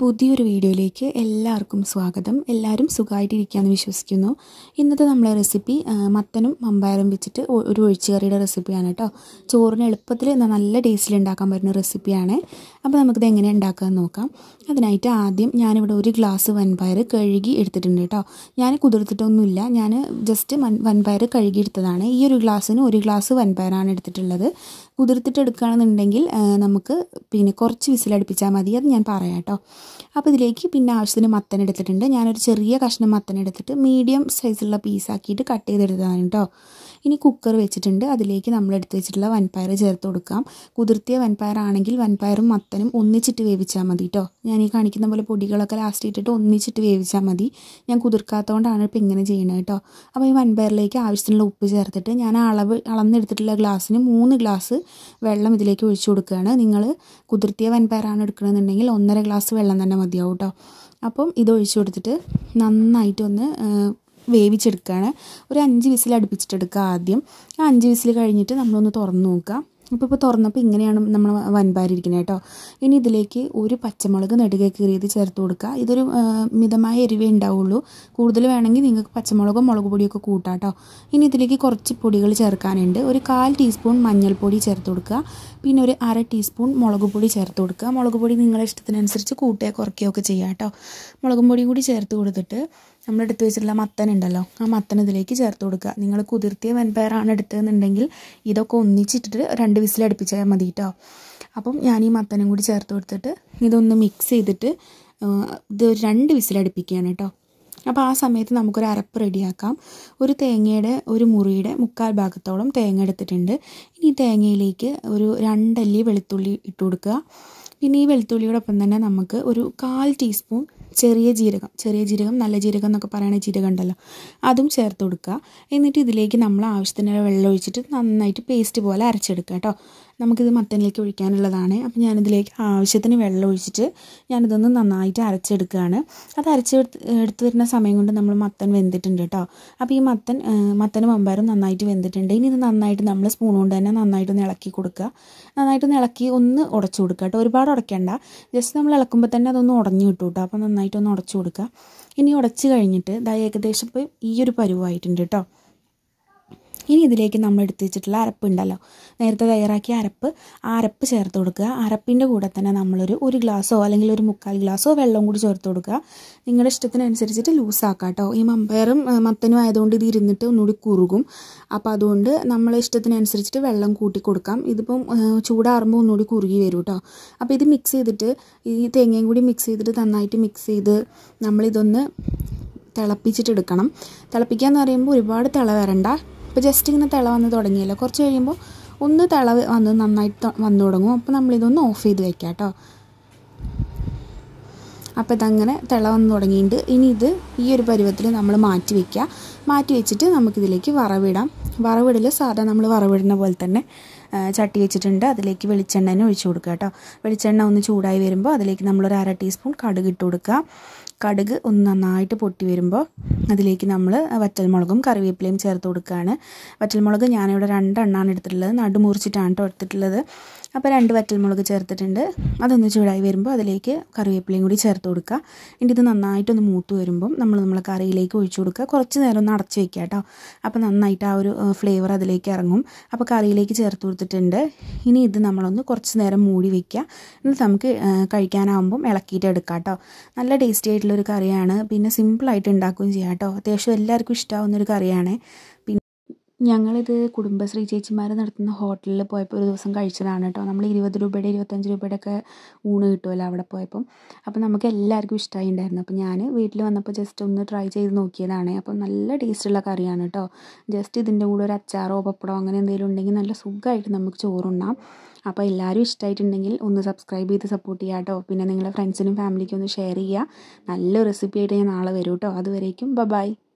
പുതിയൊരു വീഡിയോയിലേക്ക് എല്ലാവർക്കും സ്വാഗതം എല്ലാവരും സുഖമായിട്ടിരിക്കുകയെന്ന് വിശ്വസിക്കുന്നു ഇന്നത്തെ നമ്മളെ റെസിപ്പി ആ, മത്തനും മമ്പയറും വെച്ചിട്ട് ഒ- ഒരു ഒഴിച്ചുകറിയുടെ റെസിപ്പിയാണ് കേട്ടോ ചോറിന് എളുപ്പത്തിൽ നല്ല ടേസ്റ്റിൽ ഉണ്ടാക്കാൻ പറ്റുന്ന റെസിപ്പിയാണ് അപ്പോൾ നമുക്കിത് എങ്ങനെ ഉണ്ടാക്കാമെന്ന് നോക്കാം അതിനായിട്ട് ആദ്യം ഞാനിവിടെ ഒരു ഗ്ലാസ് വൻപയർ കഴുകി എടുത്തിട്ടുണ്ട് കേട്ടോ ഞാൻ കുതിർത്തിട്ടൊന്നുമില്ല ഞാൻ ജസ്റ്റ് വൻ വൻപയർ കഴുകി എടുത്തതാണ് ഈ ഒരു ഗ്ലാസ്സിന് ഒരു ഗ്ലാസ് വൻപയറാണ് എടുത്തിട്ടുള്ളത് കുതിർത്തിട്ട് എടുക്കുകയാണെന്നുണ്ടെങ്കിൽ ആ, നമുക്ക് പിന്നെ കുറച്ച് വിസിലടുപ്പിച്ചാൽ മതി അത് ഞാൻ പറയാം കേട്ടോ അപ്പോൾ ഇതിലേക്ക് പിന്നെ ആവശ്യത്തിന് മത്തൻ എടുത്തിട്ടുണ്ട് ഞാനൊരു ചെറിയ കഷ്ണം മത്തൻ എടുത്തിട്ട് മീഡിയം സൈസുള്ള പീസാക്കിയിട്ട് കട്ട് ചെയ്തെടുത്തതാണ് കേട്ടോ ഇനി കുക്കർ വെച്ചിട്ടുണ്ട് അതിലേക്ക് നമ്മൾ എടുത്ത് വെച്ചിട്ടുള്ള വൻപയർ ചേർത്ത് കൊടുക്കാം കുതിർത്തിയ വൻപയറാണെങ്കിൽ വൻപയറും മത്തനും ഒന്നിച്ചിട്ട് വേവിച്ചാൽ മതി കേട്ടോ ഞാൻ ഈ കാണിക്കുന്ന പോലെ പൊടികളൊക്കെ ലാസ്റ്റ് ഇട്ടിട്ട് ഒന്നിച്ചിട്ട് വേവിച്ചാൽ മതി ഞാൻ കുതിർക്കാത്തതുകൊണ്ടാണ് ഇപ്പോൾ ഇങ്ങനെ ചെയ്യുന്നത് കേട്ടോ അപ്പോൾ ഈ വൻപയറിലേക്ക് ആവശ്യത്തിനുള്ള ഉപ്പ് ചേർത്തിട്ട് ഞാൻ ആ അളവ് അളന്നെടുത്തിട്ടുള്ള ഗ്ലാസ്സിന് മൂന്ന് ഗ്ലാസ് വെള്ളം ഇതിലേക്ക് ഒഴിച്ചു കൊടുക്കുകയാണ് നിങ്ങൾ കുതിർത്തിയ വൻപയറാണ് എടുക്കണമെന്നുണ്ടെങ്കിൽ ഒന്നര ഗ്ലാസ് വെള്ളം തന്നെ മതിയാവും കേട്ടോ അപ്പം ഇത് ഒഴിച്ചു കൊടുത്തിട്ട് നന്നായിട്ടൊന്ന് ആ, വേവിച്ചെടുക്കുകയാണ് ഒരു അഞ്ച് വിസിൽ അടുപ്പിച്ചിട്ടെടുക്കുക ആദ്യം ആ അഞ്ച് വിസിൽ കഴിഞ്ഞിട്ട് നമ്മളൊന്ന് തുറന്ന് നോക്കുക അപ്പോൾ ഇപ്പോൾ തുറന്നപ്പോൾ ഇങ്ങനെയാണ് നമ്മൾ വൻപാരിയിരിക്കുന്നത് കേട്ടോ ഇനി ഇതിലേക്ക് ഒരു പച്ചമുളക് നെടുകെ കീറിയത് ചേർത്ത് കൊടുക്കുക ഇതൊരു ആ, മിതമായ എരിവേ ഉണ്ടാവുള്ളൂ കൂടുതൽ വേണമെങ്കിൽ നിങ്ങൾക്ക് പച്ചമുളകും മുളക് പൊടിയൊക്കെ കൂട്ടാം കേട്ടോ ഇനി ഇതിലേക്ക് കുറച്ച് പൊടികൾ ചേർക്കാനുണ്ട് ഒരു കാൽ ടീസ്പൂൺ മഞ്ഞൾപ്പൊടി ചേർത്ത് കൊടുക്കുക പിന്നെ ഒരു അര ടീസ്പൂൺ മുളക് പൊടി ചേർത്ത് കൊടുക്കുക മുളക് പൊടി നിങ്ങളുടെ ഇഷ്ടത്തിനനുസരിച്ച് കൂട്ടുകയോ കുറയ്ക്കുകയോ ഒക്കെ ചെയ്യാം കേട്ടോ മുളകും പൊടിയും കൂടി ചേർത്ത് കൊടുത്തിട്ട് നമ്മൾ എടുത്ത് വെച്ചിട്ടുള്ള മത്തൻ ഉണ്ടല്ലോ ആ മത്തൻ ഇതിലേക്ക് ചേർത്ത് കൊടുക്കുക നിങ്ങൾ കുതിർത്തിയ വെൻപയറാണ് എടുത്തതെന്നുണ്ടെങ്കിൽ ഇതൊക്കെ ഒന്നിച്ചിട്ടിട്ട് രണ്ട് വിസിൽ അടുപ്പിച്ചാൽ മതി കേട്ടോ അപ്പം ഞാൻ ഈ മത്തനും കൂടി ചേർത്ത് കൊടുത്തിട്ട് ഇതൊന്ന് മിക്സ് ചെയ്തിട്ട് ആ, ഇത് ഒരു രണ്ട് വിസിൽ അടുപ്പിക്കുകയാണ് കേട്ടോ അപ്പോൾ ആ സമയത്ത് നമുക്കൊരു അരപ്പ് റെഡിയാക്കാം ഒരു തേങ്ങയുടെ ഒരു മുറിയുടെ മുക്കാൽ ഭാഗത്തോളം തേങ്ങ എടുത്തിട്ടുണ്ട് ഇനി ഈ തേങ്ങയിലേക്ക് ഒരു രണ്ടല്ലി വെളുത്തുള്ളി ഇട്ട് കൊടുക്കുക പിന്നെ ഈ വെളുത്തുള്ളിയോടൊപ്പം തന്നെ നമുക്ക് ഒരു കാൽ ടീസ്പൂൺ ചെറിയ ജീരകം ചെറിയ ജീരകം നല്ല ജീരകം എന്നൊക്കെ പറയുന്ന ജീരകം ഉണ്ടല്ലോ അതും ചേർത്ത് കൊടുക്കുക എന്നിട്ട് ഇതിലേക്ക് നമ്മൾ ആവശ്യത്തിന് വെള്ളം ഒഴിച്ചിട്ട് നന്നായിട്ട് പേസ്റ്റ് പോലെ അരച്ചെടുക്കുക കേട്ടോ നമുക്കിത് മത്തനിലേക്ക് ഒഴിക്കാനുള്ളതാണ് അപ്പോൾ ഞാനിതിലേക്ക് ആവശ്യത്തിന് വെള്ളം ഒഴിച്ചിട്ട് ഞാനിതൊന്ന് നന്നായിട്ട് അരച്ചെടുക്കുകയാണ് അത് അരച്ചെടുത്ത് എടുത്ത് വരുന്ന സമയം കൊണ്ട് നമ്മൾ മത്തൻ വെന്തിട്ടുണ്ട് കേട്ടോ അപ്പോൾ ഈ മത്തൻ ആ, മത്തനും മമ്പാരും നന്നായിട്ട് വെന്തിട്ടുണ്ട് ഇനി ഇത് നന്നായിട്ട് നമ്മൾ സ്പൂൺ കൊണ്ട് തന്നെ നന്നായിട്ടൊന്ന് ഇളക്കി കൊടുക്കുക നന്നായിട്ടൊന്ന് ഇളക്കി ഒന്ന് ഉടച്ചു കൊടുക്കുക കേട്ടോ ഒരുപാട് ഉടയ്ക്കണ്ട ജസ്റ്റ് നമ്മൾ ഇളക്കുമ്പോൾ തന്നെ അതൊന്ന് ഉടഞ്ഞു കിട്ടും കേട്ടോ അപ്പോൾ നന്നായിട്ടൊന്ന് ഉടച്ചു കൊടുക്കുക ഇനി ഉടച്ച് കഴിഞ്ഞിട്ട് ദാ ഏകദേശം ഇപ്പോൾ ഈ ഒരു പരുവായിട്ടുണ്ട് കേട്ടോ ഇനി ഇതിലേക്ക് നമ്മൾ എടുത്ത് വെച്ചിട്ടുള്ള അരപ്പ് ഉണ്ടല്ലോ നേരത്തെ തയ്യാറാക്കിയ അരപ്പ് ആ അരപ്പ് ചേർത്ത് കൊടുക്കുക അരപ്പിൻ്റെ കൂടെ തന്നെ നമ്മളൊരു ഒരു ഗ്ലാസ്സോ അല്ലെങ്കിൽ ഒരു മുക്കാൽ ഗ്ലാസ്സോ വെള്ളം കൂടി ചേർത്ത് കൊടുക്കുക നിങ്ങളുടെ ഇഷ്ടത്തിനനുസരിച്ചിട്ട് ലൂസാക്കാം കേട്ടോ ഈ മമ്പയറും ആ, മത്തനും ആയതുകൊണ്ട് ഇത് ഇരുന്നിട്ട് ഒന്നുകൂടി കുറുകും അപ്പോൾ അതുകൊണ്ട് നമ്മളെ ഇഷ്ടത്തിനനുസരിച്ചിട്ട് വെള്ളം കൂട്ടി കൊടുക്കാം ഇതിപ്പം ആ, ചൂടാറുമ്പോൾ ഒന്നുകൂടി കുറുകി വരും കേട്ടോ അപ്പോൾ ഇത് മിക്സ് ചെയ്തിട്ട് ഈ തേങ്ങയും കൂടി മിക്സ് ചെയ്തിട്ട് നന്നായിട്ട് മിക്സ് ചെയ്ത് നമ്മളിതൊന്ന് തിളപ്പിച്ചിട്ടെടുക്കണം തിളപ്പിക്കുക എന്ന് പറയുമ്പോൾ ഒരുപാട് തിള വരണ്ട ഇപ്പോൾ ജസ്റ്റ് ഇങ്ങനെ തിള വന്ന് തുടങ്ങിയല്ലോ കുറച്ച് കഴിയുമ്പോൾ ഒന്ന് തിള വന്ന് നന്നായിട്ട് ത- വന്നു തുടങ്ങും അപ്പോൾ നമ്മളിതൊന്ന് ഓഫ് ചെയ്ത് വെക്കാം കേട്ടോ അപ്പോൾ ഇതങ്ങനെ തിള വന്ന് തുടങ്ങിയിട്ടുണ്ട് ഇനി ഇത് ഈ ഒരു പരുവത്തിൽ നമ്മൾ മാറ്റി വെക്കുക മാറ്റി വെച്ചിട്ട് നമുക്കിതിലേക്ക് വറവിടാം വറവിടൽ സാധാ നമ്മൾ വറവിടുന്ന പോലെ തന്നെ ആ, ചട്ടി വെച്ചിട്ടുണ്ട് അതിലേക്ക് വെളിച്ചെണ്ണ തന്നെ ഒഴിച്ചു കൊടുക്കുക കേട്ടോ വെളിച്ചെണ്ണ ഒന്ന് ചൂടായി വരുമ്പോൾ അതിലേക്ക് നമ്മളൊരു അര ടീസ്പൂൺ കടുക് ഇട്ട് കൊടുക്കുക കടുക് ഒന്ന് നന്നായിട്ട് പൊട്ടി വരുമ്പോൾ അതിലേക്ക് നമ്മൾ വറ്റൽമുളകും കറിവേപ്പിലയും ചേർത്ത് കൊടുക്കുകയാണ് വറ്റൽമുളക് ഞാനിവിടെ രണ്ടെണ്ണമാണ് എടുത്തിട്ടുള്ളത് നടുമുറിച്ചിട്ടാണ് കേട്ടോ എടുത്തിട്ടുള്ളത് അപ്പോൾ രണ്ട് വറ്റൽമുളക് ചേർത്തിട്ടുണ്ട് അതൊന്ന് ചൂടായി വരുമ്പോൾ അതിലേക്ക് കറിവേപ്പിലയും കൂടി ചേർത്ത് കൊടുക്കുക ഇനി ഇത് നന്നായിട്ടൊന്ന് മൂത്ത് വരുമ്പം നമ്മൾ നമ്മൾ കറിയിലേക്ക് ഒഴിച്ചു കൊടുക്കുക കുറച്ച് നേരം ഒന്ന് അടച്ച് വെക്കുക കേട്ടോ അപ്പോൾ നന്നായിട്ട് ആ ഒരു ഫ്ലേവർ അതിലേക്ക് ഇറങ്ങും അപ്പോൾ കറിയിലേക്ക് ചേർത്ത് കൊടുത്തിട്ടുണ്ട് ഇനി ഇത് നമ്മളൊന്ന് കുറച്ച് നേരം മൂടി വെക്കുക എന്നിട്ട് നമുക്ക് ആ, കഴിക്കാനാവുമ്പം ഇളക്കിയിട്ട് എടുക്കാം കേട്ടോ നല്ല ടേസ്റ്റി ആയിട്ടുള്ളൊരു കറിയാണ് പിന്നെ സിമ്പിളായിട്ട് ഉണ്ടാക്കുകയും ചെയ്യാം കേട്ടോ അത്യാവശ്യം എല്ലാവർക്കും ഇഷ്ടമാവുന്ന ഒരു കറിയാണ് പിന്നെ ഞങ്ങളിത് കുടുംബശ്രീ ചേച്ചിമാർ നടത്തുന്ന ഹോട്ടലിൽ പോയപ്പോൾ ഒരു ദിവസം കഴിച്ചതാണ് കേട്ടോ നമ്മൾ ഇരുപത് രൂപയുടെ ഇരുപത്തഞ്ച് രൂപയുടെ ഒക്കെ ഊണ് കിട്ടുമല്ലോ അവിടെ പോയപ്പം അപ്പോൾ നമുക്ക് എല്ലാവർക്കും ഇഷ്ടമായി ഉണ്ടായിരുന്നു അപ്പോൾ ഞാൻ വീട്ടിൽ വന്നപ്പോൾ ജസ്റ്റ് ഒന്ന് ട്രൈ ചെയ്ത് നോക്കിയതാണ് അപ്പോൾ നല്ല ടേസ്റ്റുള്ള കറിയാണ് കേട്ടോ ജസ്റ്റ് ഇതിൻ്റെ കൂടെ ഒരു അച്ചാറോ പപ്പടോ അങ്ങനെ എന്തെങ്കിലും ഉണ്ടെങ്കിൽ നല്ല സുഖമായിട്ട് നമുക്ക് ചോറുണ്ണാം അപ്പോൾ എല്ലാവരും ഇഷ്ടമായിട്ടുണ്ടെങ്കിൽ ഒന്ന് സബ്സ്ക്രൈബ് ചെയ്ത് സപ്പോർട്ട് ചെയ്യുക കേട്ടോ പിന്നെ നിങ്ങളുടെ ഫ്രണ്ട്സിനും ഫാമിലിക്കും ഒന്ന് ഷെയർ ചെയ്യുക നല്ല റെസിപ്പി ആയിട്ട് ഞാൻ നാളെ വരും കേട്ടോ അതുവരേക്കും ബ ബൈ